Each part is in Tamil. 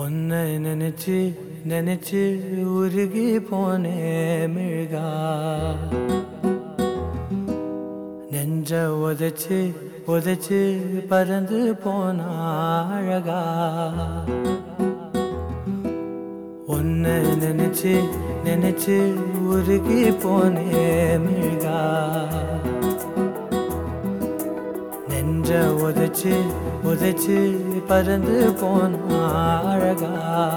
உன்னை நினைச்சு நினைச்சு உருகி போனே மிழ்கா நெஞ்ச உதைச்சு உதைச்சு பறந்து போன அழகா உன்னை நினைச்சு நினைச்சு உருகி போனே மிழ்கா நெஞ்ச உதைச்சு உதைச்சு பறந்து போன அழகா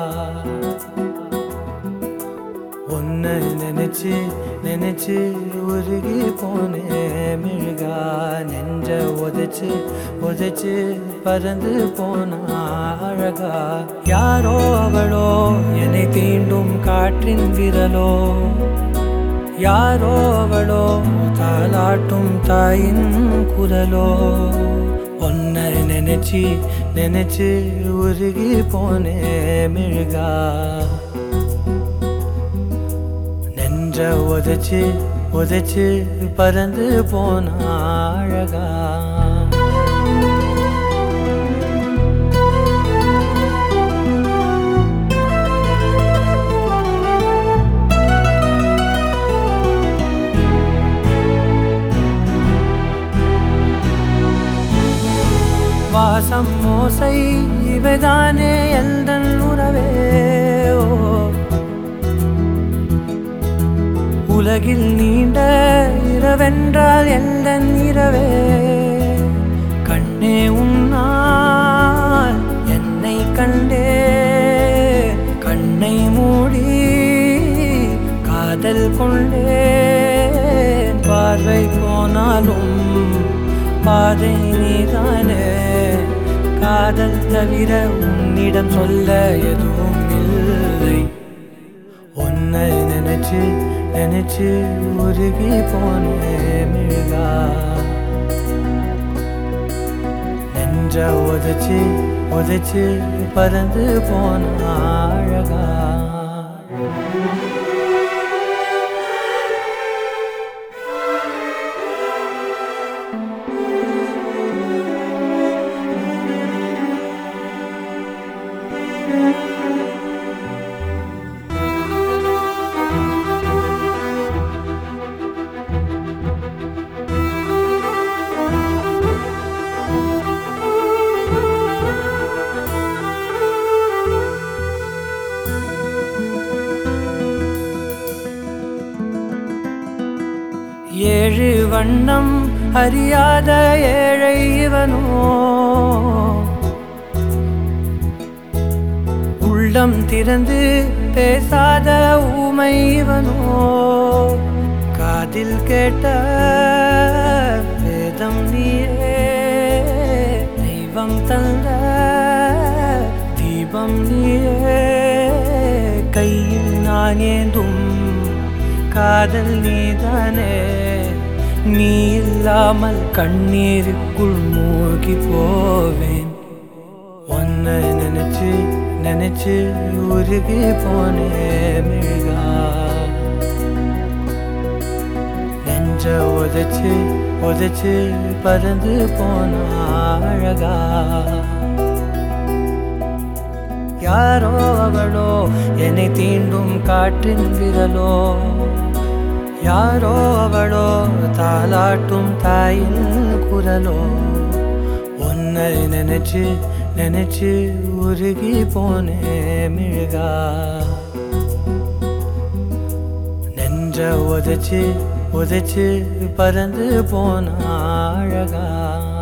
உன்னை நினைச்சு நினைச்சு உருகி போனே மிழ்கா நெஞ்ச உதைச்சு உதைச்சு பறந்து போன அழகா யாரோ அவளோ என்னை தீண்டும் காற்றின் விரலோ யாரோ அவளோ தாலாட்டும் தாயின் குரலோ ஒன்னை நினைச்சு நினைச்சு உருகி போனே மிழ்கா நெஞ்ச உதைச்சு உதைச்சு பறந்து போன அழகா வாசம் மோசை இவைதானே எந்தன் உறவே ஓ உலகில் நீண்ட இரவென்றால் எந்தன் இரவே கண்ணே உன்னால் என்னை கண்டே கண்ணை மூடி காதல் கொண்டே பார்வை போனாலும் பாதை நீதானே காதல் தவிர உன்னிடம் சொல்ல எதுவும் இல்லை உன்னை நினைச்சு நினைச்சு உருகி போனே மிழ்கா நெஞ்ச உதைச்சு உதைச்சு பறந்து போன அழகா ஏழு வண்ணம் அறியாத ஏழை இவனோ உள்ளம் திறந்து பேசாத ஊமை இவனோ காதில் கேட்ட வேதம் நீயே தெய்வம் தந்த தீபம் நீயே கையில் நான் ஏந்தும் காதல் நீதானே நீ இல்லாமல் கண்ணீருக்குள் மூழ்கி போவேன் உன்னை நினைச்சு நினைச்சு உருகி போனே மிழ்கா நெஞ்ச உதைச்சு உதைச்சு பறந்து போன அழகா யாரோ அவளோ என்னை தீண்டும் காற்றின் விரலோ யாரோ அவளோ தாலாட்டும் தாயின் குரலோ உன்னை நினைச்சு நினைச்சு உருகி போனே மிழ்கா நெஞ்ச உதைச்சு உதைச்சு பறந்து போன அழகா